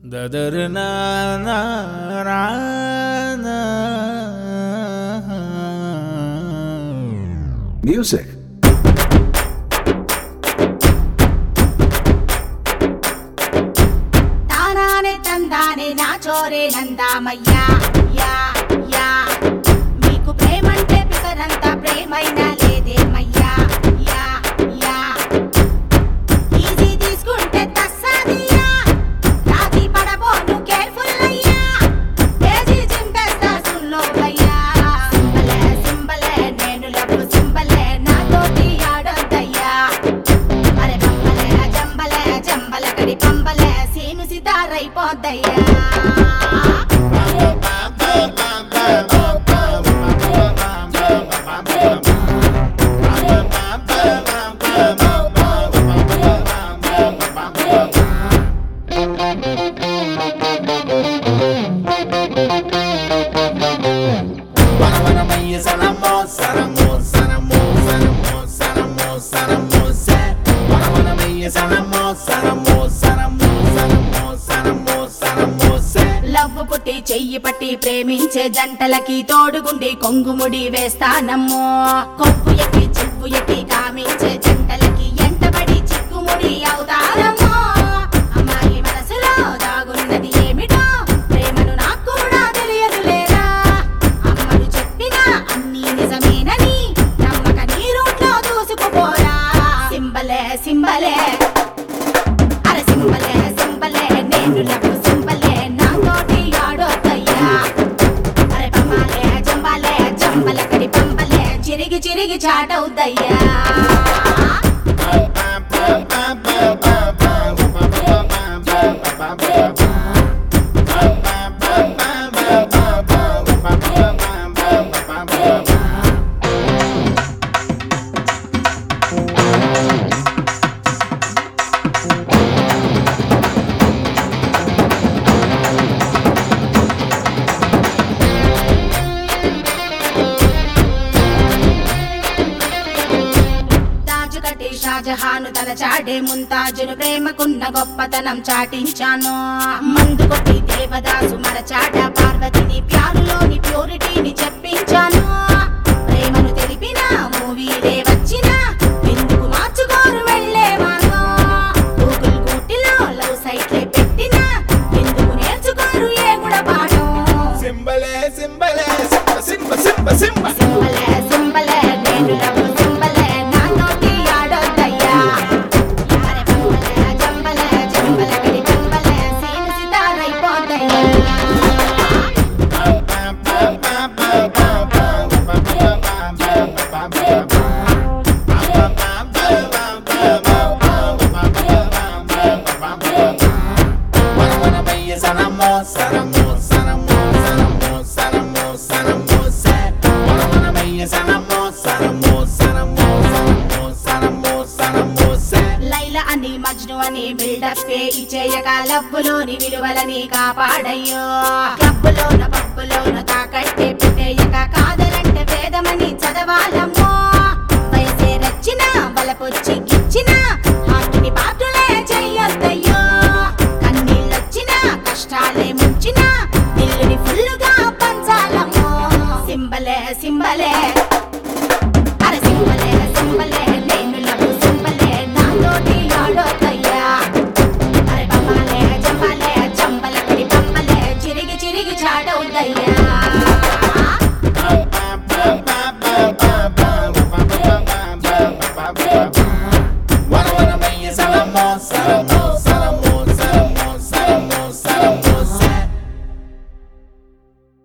దదరనా Music. తానానే తందానే నా చోరే నందామయ్యా yeah యా మీకు ప్రేమంటే పిసరంత ప్రేమైనా లేదేమయ్యా యా యా ఈజీ తీసుకుంటే తస్సాదియా రాజీ పడబోను కేర్ఫుల్ అయ్యా తేజీ చింపేస్తా సుల్లో అయ్యా సింబలే సింబలే నేను లవ్వు సింబలే నాతోటి ఆడొద్దయ్యా అరే పంబలే జంబలే జంబల కడి పంబలే సీను సితారైపోద్దయ్యా Wanamaya sanamo, sanamo, sanamo, sanamo, sanamo, sanamo, se. Wanamaya sanamo, sanamo, sanamo, sanamo, sanamo, sanamo, se. Love పుట్టి చెయ్యి పట్టి ప్రేమించే జంటలకి తోడుగుండి కొంగుముడి వేస్తానమ్మో కొప్పు ఎక్కి చిప్పు ఎక్కి కామించే జంటలకి ఎంటబడి చిక్కుముడి అవుతారమ్మో అమ్మాయి మనసులో దాగున్నది ఏమిటో ప్రేమను నాకు కూడా తెలియదు లేరా అమ్మడు చెప్పినా అన్నీ నిజమేనని నమ్మక నీ రూట్లో దూసుకుపోరా సింబలే సింబలే అరే సింబలే సింబలే నేను లవ్ సింబలే నాతోటి ఆడొద్దయ్యా అరే పంబాలే జంబాలే జంబల కడి పంబలే చిరిగి చిరిగి చాటవుద్దయ్యా తాజు కట్టి షాజహాను తల చాడే ముంతాజును ప్రేమకున్న గొప్పతనం చాటించాను మందు కొట్టి దేవదాసు మరచాట పార్వతిని ప్యారులోని ప్యూరిటీని చెప్పించాను ప్రేమను తెలిపిన మూవీలే వచ్చిన ఎందుకు మార్చుకోరు వెళ్ళే మార్గం గూగుల్ గూటిలో లవ్ సైట్లే పెట్టిన ఎందుకు నేర్చుకోరు ఏ కూడా పాఠం Simbale, simbale, simba, simba, simba, simba. సింబలే సింబలే నేను లవ్ సింబలే నా నోటి ఆడొద్దయ్యా అరే పంబలే జంబలే జంబల కడి పంబలే సీను సితారైపోద్దయ్యా Wanamaya sanamo, sanamo, sanamo, sanamo, sanamo, sanamo, se. Wanamaya sanamo, sanamo, sanamo, sanamo, sanamo, sanamo, se. Laila అని మజ్ను అని బిల్డప్ ఇచ్చేయక లవ్వులోని విలువలని కాపాడయ్యో క్లబ్బులోన పబ్బులోన తాకట్టే పెట్టేయక కాదలంటే వేదమని చదవాలమ్మో వయసే రచ్చిన బలపొచ్చి